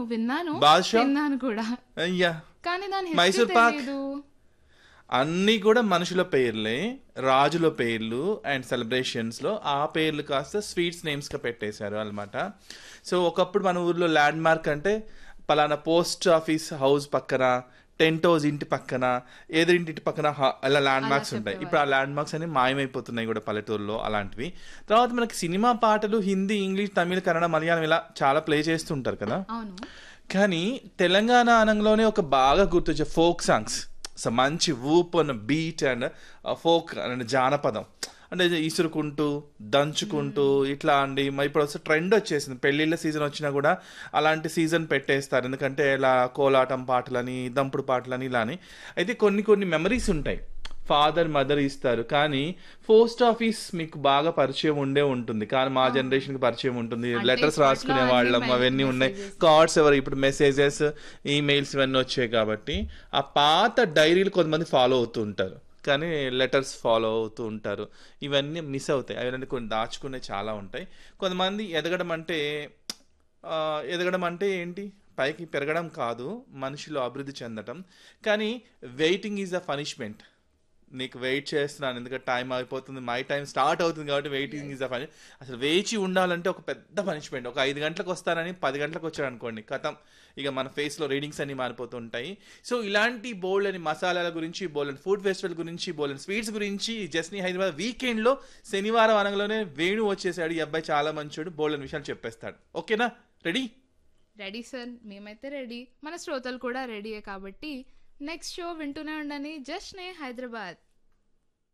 విన్నాను బాద్షా? విన్నాను కూడా అయ్యా కానీ దాని మైసూర్ హిస్టరీ పాక్. తెలీదు అన్నీ కూడా మనుషుల పేర్లే రాజుల పేర్లు అండ్ సెలబ్రేషన్స్లో ఆ పేర్లు కాస్త స్వీట్స్ నేమ్స్గా పెట్టేశారు అనమాట సో ఒకప్పుడు మన ఊర్లో ల్యాండ్ మార్క్ అంటే పలానా పోస్ట్ ఆఫీస్ హౌస్ పక్కన టెంట్ హౌస్ ఇంటి పక్కన ఎదురింటి ఇంటి పక్కన హ- అలా ల్యాండ్ మార్క్స్ ఉంటాయి ఇప్పుడు ఆ ల్యాండ్ మార్క్స్ అన్ని మాయమైపోతున్నాయి కూడా పల్లెటూరులో అలాంటివి తర్వాత మనకి సినిమా పాటలు హిందీ ఇంగ్లీష్ తమిళ కన్నడ మలయాళం ఇలా చాలా ప్లే చేస్తుంటారు కదా అవును కానీ తెలంగాణ అనంలోనే ఒక బాగా గుర్తొచ్చే ఫోక్ సాంగ్స్ సో మంచి ఊప్ అన్న బీట్ అండ్ ఫోక్ అండ్ జానపదం అంటే ఇసురుకుంటూ దంచుకుంటూ ఇట్లా అండి మరి ఇప్పుడు వస్తే ట్రెండ్ వచ్చేసింది పెళ్ళిళ్ళ సీజన్ వచ్చినా కూడా అలాంటి సీజన్ పెట్టేస్తారు ఎందుకంటే ఇలా కోలాటం పాటలని దంపుడు పాటలని ఇలా అని అయితే కొన్ని కొన్ని మెమరీస్ ఉంటాయి ఫాదర్ మదర్ ఇస్తారు కానీ పోస్ట్ ఆఫీస్ మీకు బాగా పరిచయం ఉండే ఉంటుంది కానీ మా జనరేషన్ కి పరిచయం ఉంటుంది అంటే లెటర్స్ ఇప్పట్లో రాసుకునే అన్ని వాళ్ళం మె- అవన్నీ ఉన్నాయి messages. కార్డ్స్ ఎవరు ఇప్పుడు మెసేజెస్ ఈమెయిల్స్ ఇవన్నీ వచ్చాయి కాబట్టి ఆ పాత డైరీలు కొంతమంది ఫాలో అవుతూ ఉంటారు కానీ లెటర్స్ ఫాలో అవుతూ ఉంటారు ఇవన్నీ మిస్ అవుతాయి అవన్నీ కొన్ని దాచుకునే చాలా ఉంటాయి కొంతమంది ఎదగడం అంటే ఆ, ఎదగడం అంటే ఏంటి పైకి పెరగడం కాదు మనిషిలో అభివృద్ధి చెందడం కానీ వెయిటింగ్ ఈజ్ అ పనిష్మెంట్ నీకు వెయిట్ చేస్తున్నాను ఎందుకంటే టైం అయిపోతుంది మై టైం స్టార్ట్ అవుతుంది కాబట్టి వెయిటింగ్ ఈజ్ అ పని అసలు వేచి ఉండాలంటే ఒక పెద్ద పనిష్మెంట్ ఒక ఐదు గంటలకు వస్తానని పది గంటలకు వచ్చాడు అనుకోండి కథం ఇక మన ఫేస్లో రీడింగ్స్ అన్ని మారిపోతుంటాయి సో ఇలాంటి బోల్డ్ అని మసాలాల గురించి బోల్డ్ అని ఫుడ్ ఫెస్టివల్ గురించి బోల్డ్ అని స్వీట్స్ గురించి జస్ని హైదరాబాద్ వీకెండ్లో శనివారం అనగానే వేణు వచ్చేసాడు ఈ అబ్బాయి చాలా మంచోడు బోల్డ్ అని విషయాలు చెప్పేస్తాడు ఓకేనా రెడీ రెడీ సార్ మేమైతే రెడీ మన శ్రోతలు కూడా రెడీయే కాబట్టి నెక్స్ట్ షో వింటూనే ఉండని జస్ట్ నే హైదరాబాద్